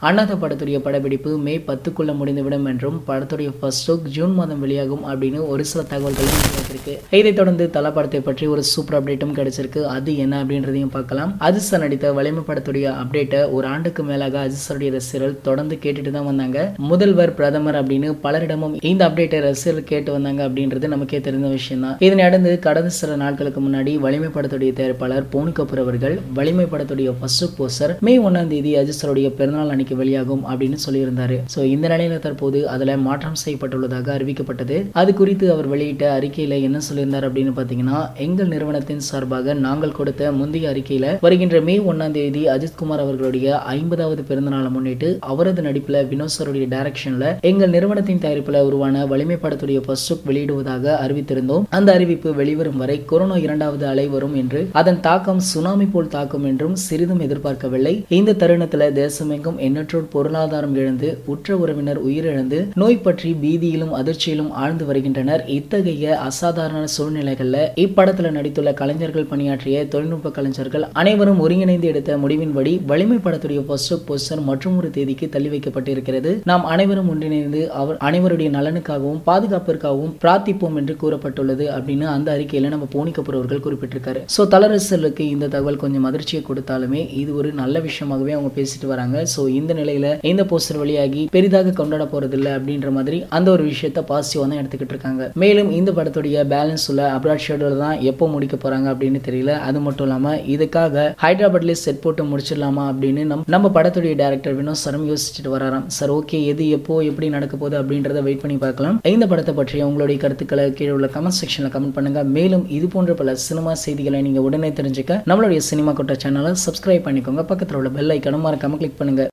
அண்ணாத்த படத்துடைய படப்பிடிப்பு மே பத்துக்குள்ள முடிந்துவிடும் என்றும் படத்துடைய ஃபர்ஸ்ட் லுக் ஜூன் மாதம் வெளியாகும் அப்படின்னு ஒரு சில தகவல்களும் வெளியாகிருக்கு இதைத் தொடர்ந்து தல படத்தை பற்றி ஒரு சூப்பர் அப்டேட்டும் கிடைச்சிருக்கு அது என்ன அப்படின்றதையும் பார்க்கலாம் அஜித் சார் நடித்த வலிமை படத்துடைய அப்டேட்டை ஒரு ஆண்டுக்கு மேலாக அஜித் சாருடைய ரசிகர்கள் தொடர்ந்து கேட்டுட்டு தான் வந்தாங்க முதல்வர் பிரதமர் அப்படின்னு பலரிடமும் இந்த அப்டேட்டை ரசிகர்கள் கேட்டு வந்தாங்க அப்படின்றது நமக்கே தெரிந்த விஷயம் தான் இதனை அடுத்து கடந்த சில நாட்களுக்கு முன்னாடி வலிமை படத்துடைய தயாரிப்பாளர் போனி கபூர் அவர்கள் வலிமை படத்துடைய ஃபர்ஸ்ட் போஸ்டர் மே ஒன்னாம் தேதி அஜித் சாருடைய பிறந்தநாள் அன்னைக்கு வெளியாகும் அப்படின்னு சொல்லியிருந்தாரு ஸோ இந்த நிலையில தற்போது அதில் மாற்றம் செய்யப்பட்டுள்ளதாக அறிவிக்கப்பட்டது அது குறித்து அவர் வெளியிட்ட அறிக்கையில என்ன சொல்லியிருந்தார் அப்படின்னு பார்த்தீங்கன்னா எங்கள் நிறுவனத்தின் சார்பாக நாங்கள் கொடுத்த முந்தைய அறிக்கையில வருகின்ற மே ஒன்னாம் தேதி அஜித்குமார் அவர்களுடைய ஐம்பதாவது பிறந்த நாளை முன்னிட்டு அவரது நடிப்புல வினோத் சாருடைய டைரக்ஷன்ல எங்கள் நிறுவனத்தின் தயாரிப்புல உருவான வலிமை படத்துடைய ஃபர்ஸ்ட் லுக் வெளியிடுவதாக அறிவித்திருந்தோம் அந்த அறிவிப்பு வெளிவரும் வரை கொரோனா இரண்டாவது அலை வரும் என்று அதன் தாக்கம் சுனாமி போல் தாக்கும் என்றும் சிறிதும் எதிர்பார்க்கவில்லை இந்த தருணத்துல தேசமெங்கும் எண்ணற்றோர் பொருளாதாரம் இழந்து உற்ற உறவினர் உயிரிழந்து நோய் பற்றி பீதியிலும் அதிர்ச்சியிலும் ஆழ்ந்து வருகின்றனர் இத்தகைய அசாதாரண சூழ்நிலைகள்ல இப்படத்துல நடித்துள்ள கலைஞர்கள் பணியாற்றிய தொழில்நுட்ப கலைஞர்கள் அனைவரும் ஒருங்கிணைந்து எடுத்த முடிவின்படி வலிமை படத்துடைய ஃபர்ஸ்ட் போஸ்டர் மற்றும் ஒரு தேதிக்கு தள்ளி வைக்கப்பட்டிருக்கிறது நாம் அனைவரும் ஒன்றிணைந்து அவர் அனைவருடைய நலனுக்காகவும் பாதுகாப்பிற்காகவும் பிரார்த்திப்போம் என்று கூறப்பட்டுள்ளது அப்படின்னு அந்த அறிக்கையில நம்ம போனி கபூர் அவர்கள் குறிப்பிட்டிருக்காரு ஸோ தலரசலுக்கு இந்த தகவல் கொஞ்சம் அதிர்ச்சியை கொடுத்தாலுமே இது ஒரு நல்ல விஷயமாகவே அவங்க பேசிட்டு வராங்க ஸோ இந்த நிலையில இந்த போஸ்டர் வெளியாகி பெரிதாக கொண்டாட போறதில்ல அப்படின்ற மாதிரி அந்த ஒரு விஷயத்த பாசிட்டிவா தான் எடுத்துக்கிட்டு இருக்காங்க மேலும் இந்த படத்துடைய பேலன்ஸ் உள்ள அப்ராட் ஷெடியூல் தான் எப்போ முடிக்க போறாங்க அப்படின்னு தெரியல அது மட்டும் இல்லாம இதுக்காக ஹைதராபாத்ல செட் போட்டு முடிச்சிடலாமா அப்படின்னு நம் நம்ம படத்துடைய டேரக்டர் வினோத் சரம் யோசிச்சுட்டு வராராம் சார் ஓகே எது எப்போ எப்படி நடக்க போகுது அப்படின்றத வெயிட் பண்ணி பார்க்கலாம் இந்த படத்தை பற்றிய உங்களுடைய கருத்துக்களை கீழே உள்ள கமெண்ட் செக்ஷன்ல கமெண்ட் பண்ணுங்க மேலும் இது போன்ற பல சினிமா செய்திகளை நீங்க உடனே தெரிஞ்சுக்க நம்மளுடைய சினிமா கொட்ட சேனலை சப்ஸ்கிரைப் பண்ணிக்கோங்க பக்கத்தில் உள்ள பெல் ஐக்கனும் மறக்காம கிளிக் பண்ணுங்க